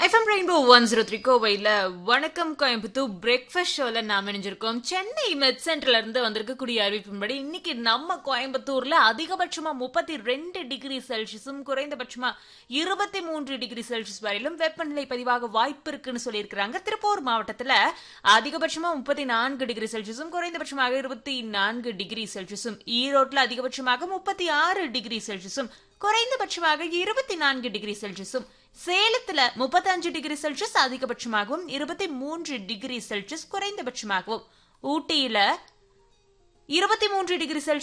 FM Rainbow one zero three கோவையில் வணக்கம் Coimbatore breakfast ஷோல நாம் இணைஞ்சிருக்கோம் சென்னை மெட் சென்டர்ல இருந்து வந்திருக்கக்கூடிய அறிவிப்பின்படி இன்னைக்கு நம்ம கோயம்புத்தூர்ல அதிகபட்சமா முப்பத்தி ரெண்டு டிகிரி செல்சியஸும் குறைந்தபட்சமா இருபத்தி மூன்று டிகிரி செல்சியஸ் வரையிலும் வெப்பநிலை பதிவாக வாய்ப்பு இருக்குன்னு சொல்லியிருக்கிறாங்க திருப்பூர் மாவட்டத்துல அதிகபட்சமா முப்பத்தி நான்கு டிகிரி செல்சியஸும் குறைந்தபட்சமாக இருபத்தி நான்கு டிகிரி செல்சியஸும் ஈரோட்ல அதிகபட்சமாக முப்பத்தி ஆறு டிகிரி செல்சியஸும் குறைந்தபட்சமாக இருபத்தி நான்கு டிகிரி செல்சியஸும் சேலத்துல முப்பத்தஞ்சு டிகிரி செல்சியஸ் அதிகபட்சமாகவும் இருபத்தி மூன்று டிகிரி செல்சியஸ் குறைந்தபட்சமாகவும் ஊட்டியில இருபத்தி மூன்று டிகிரி செல்சியஸ்